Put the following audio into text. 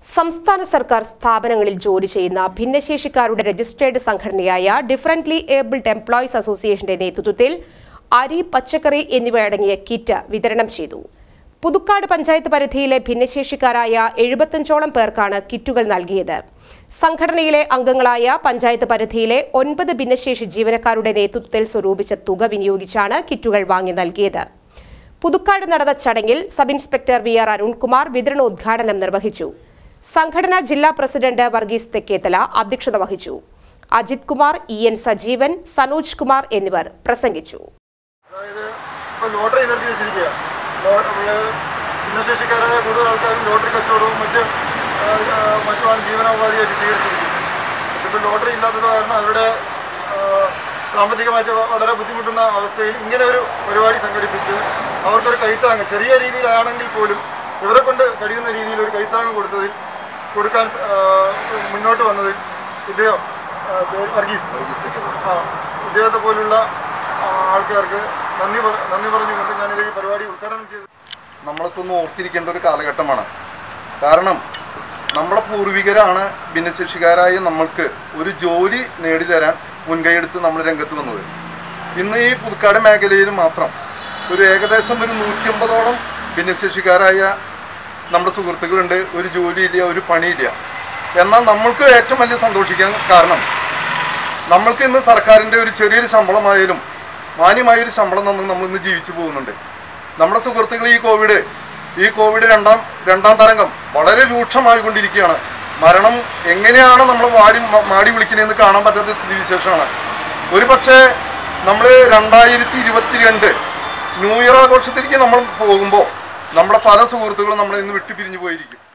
സംസ്ഥാന സർക്കാർ സ്ഥാപനങ്ങളിൽ ജോലി ചെയ്യുന്ന ഭിന്നശേഷിക്കാരുടെ രജിസ്ട്രേഡ് സംഘടനയായ ഡിഫറന്റ്ലി ഏബിൾഡ് എംപ്ലോയീസ് അസോസിയേഷന്റെ നേതൃത്വത്തിൽ അരി പച്ചക്കറി എന്നിവ അടങ്ങിയ കിറ്റ് വിതരണം ചെയ്തു പുതുക്കാട് പഞ്ചായത്ത് പരിധിയിലെ ഭിന്നശേഷിക്കാരായ എഴുപത്തഞ്ചോളം പേർക്കാണ് കിറ്റുകൾ നൽകിയത് സംഘടനയിലെ അംഗങ്ങളായ പഞ്ചായത്ത് പരിധിയിലെ ഒൻപത് ഭിന്നശേഷി ജീവനക്കാരുടെ നേതൃത്വത്തിൽ സ്വരൂപിച്ച തുക വിനിയോഗിച്ചാണ് കിറ്റുകൾ വാങ്ങി നൽകിയത് പുതുക്കാട് നടന്ന ചടങ്ങിൽ sub inspector V R Arunkumar വിതരണോദ്ഘാടനം നിർവഹിച്ചു സംഘടനാ ജില്ലാ പ്രസിഡന്റ് വർഗീസ് തെക്കേത്തല അധ്യക്ഷത വഹിച്ചു അജിത് കുമാർ ഇ എൻ സജീവൻ സനോജ് കുമാർ എന്നിവർ പ്രസംഗിച്ചു അതായത് ഇപ്പോൾ ലോട്ടറി നിർത്തി വെച്ചിരിക്കുക ലോ- നമ്മള് ഭിന്നശേഷിക്കാരായ കൂടുതൽ ആൾക്കാരും ലോട്ടറി കച്ചവടവും മറ്റ് ആ, ആ, മറ്റുമാണ് ജീവനോപാധിയായിട്ട് സ്വീകരിച്ചിരിക്കുന്നത് പക്ഷെ ഇപ്പോൾ ലോട്ടറി ഇല്ലാത്തത് കാരണം അവരുടെ ആ, സാമ്പത്തികമായിട്ട് വ- വളരെ ബുദ്ധിമുട്ടുന്ന അവസ്ഥയിൽ ഇങ്ങനെ ഒരു പരിപാടി സംഘടിപ്പിച്ച് അവർക്കൊരു കൈത്താങ്ങ് ചെറിയ രീതിയിലാണെങ്കിൽ പോലും ഇവരെ കൊണ്ട് കഴിയുന്ന രീതിയിൽ ഒരു കൈത്താങ്ങ് കൊടുത്തതിൽ കൊടുക്കാൻ ആ, മുന്നോട്ട് വന്നതിൽ ഇദ്ദേഹം ആ, പേര് വർഗീസ് ആ ഇദ്ദേഹത്തെ പോലുള്ള ആ, ആൾക്കാർക്ക് നന്ദി പറ- നന്ദി പറഞ്ഞുകൊണ്ട് ഞാനിത് ഈ പരിപാടി ഉദ്ഘാടനം ചെയ്തു നമ്മളൊക്കെ ഒന്ന് ഓർത്തിരിക്കേണ്ട ഒരു കാലഘട്ടമാണ് കാരണം നമ്മുടെ പൂർവികരാണ് ഭിന്നശേഷിക്കാരായ നമ്മൾക്ക് ഒരു ജോലി നേടിത്തരാൻ മുൻകൈയെടുത്ത് നമ്മൾ രംഗത്ത് വന്നത് ഇന്ന് ഈ പുതുക്കാട് മേഖലയിൽ മാത്രം ഒരു ഏകദേശം ഒരു നൂറ്റിയമ്പതോളം ഭിന്നശേഷിക്കാരായ നമ്മുടെ സുഹൃത്തുക്കളുണ്ട് ഒരു ജോലിയില്ല ഒരു പണിയില്ല എന്നാൽ നമ്മൾക്ക് ഏറ്റവും വലിയ സന്തോഷിക്കാൻ കാരണം നമ്മൾക്ക് ഇന്ന് സർക്കാരിൻ്റെ ഒരു ചെറിയൊരു ശമ്പളമായാലും മാന്യമായൊരു ശമ്പളം തന്ന് നമ്മൾ ഇന്ന് ജീവിച്ചു പോകുന്നുണ്ട് നമ്മുടെ സുഹൃത്തുക്കൾ ഈ കോവിഡ് ഈ കോവിഡ് രണ്ടാം രണ്ടാം തരംഗം വളരെ രൂക്ഷമായിക്കൊണ്ടിരിക്കുകയാണ് മരണം എങ്ങനെയാണ് നമ്മൾ വാടി മ- മാടി വിളിക്കുന്നതെന്ന് കാണാൻ പറ്റാത്ത സ്ഥിതിവിശേഷമാണ് ഒരു പക്ഷേ നമ്മൾ രണ്ടായിരത്തി ഇരുപത്തിരണ്ട് ന്യൂ ഇയർ ആഘോഷത്തിലേക്ക് നമ്മൾ പോകുമ്പോൾ നമ്മുടെ പല സുഹൃത്തുക്കളും നമ്മളെ ഇന്ന് വിട്ടുപിരിഞ്ഞു പോയിരിക്കും